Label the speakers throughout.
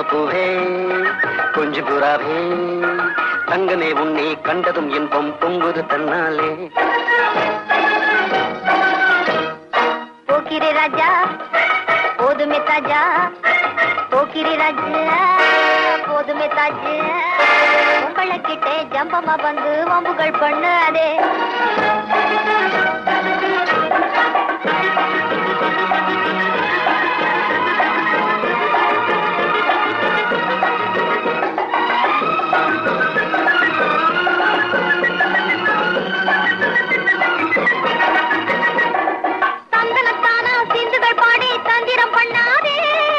Speaker 1: பூவே கொஞ்சு புறாவே தங்கமே உன்னை கண்டதும் இன்பம் பொங்குது தன்னாலே
Speaker 2: போக்கிரி ராஜா போதுமே தாஜா போக்கிரி ராஜா போதுமே தாஜா உங்களை கிட்டே ஜம்பமா வந்து வம்புகள் பண்ணு அதே தந்தனத்தானா சிந்துகள் பாடி தந்திரம் பண்ணாதே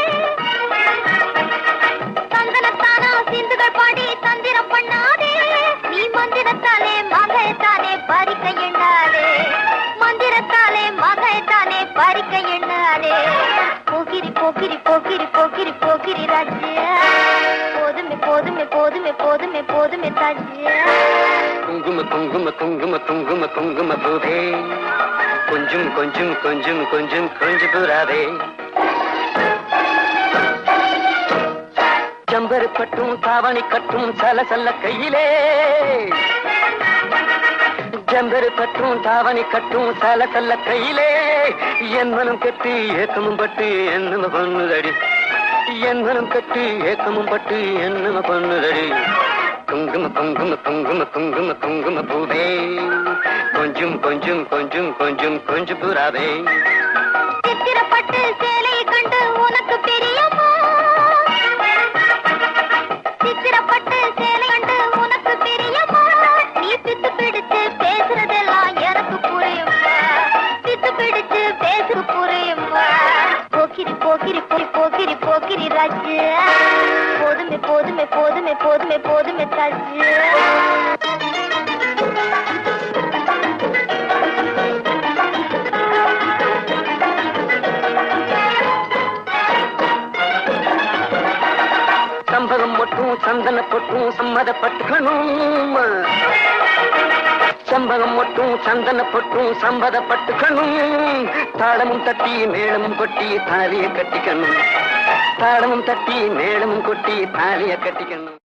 Speaker 2: தந்தனத்தானா சிந்துகள் பாடி தந்திரம் பண்ணாதே நீ மந்திரத்தாலே மகைத்தானே பறிக்க எண்ணாதே மந்திரத்தாலே மகைத்தானே பறிக்க எண்ணாதே போகிரி போகிரி போகிரி போகிரி போகிரி ராஜ்யா போதுமே போதுமே போதுமே போதுமே போதுமே தாஜ்யா
Speaker 1: குங்கும குங்கும குங்கும குங்கும குங்கும பூவே கொஞ்சம் கொஞ்சம் கொஞ்சம் கொஞ்சம் கொஞ்சு புறாவே ஜம்பரு பட்டும் தாவணி கட்டும் சல சல்ல கையிலே ஜம்பரு பட்டும் தாவணி கட்டும் சல சல்ல கையிலே என் மனம் கட்டி ஏக்கமும் பட்டு என்னம பண்ணுதடி என் மனம் கட்டி ஏக்கமும் பட்டு என்னம பண்ணுதடி குங்கும குங்கும குங்கும குங்கும குங்கும பூவே கொஞ்சம் கொஞ்சம் கொஞ்சம் கொஞ்சம் கொஞ்சம் புறாவே
Speaker 2: சித்திரப்பட்டு சேலை கண்டு உனக்கு பிரியமா சித்திரப்பட்டு சேலை கண்டு உனக்கு பிரியமா நீ பித்து பிடிச்சு பேசுறதெல்லாம் எனக்கு புரியுமா பித்து பிடிச்சு பேசு புரியுமா போக்கிரி போக்கிரி போய் போக்கிரி போக்கிரி ராஜு போதுமே போதுமே போதுமே போதுமே போதுமே தாஜு
Speaker 1: சம்பகம் மட்டும் சந்தன பொட்டும் சம்மதப்பட்டுக்கணும் சம்பகம் மட்டும் சந்தன பொட்டும் சம்மதப்பட்டுக்கணும் தாளமும் தட்டி மேளமும் கொட்டி தாலிய கட்டிக்கணும் தாளமும் தட்டி மேளமும் கொட்டி தாலிய கட்டிக்கணும்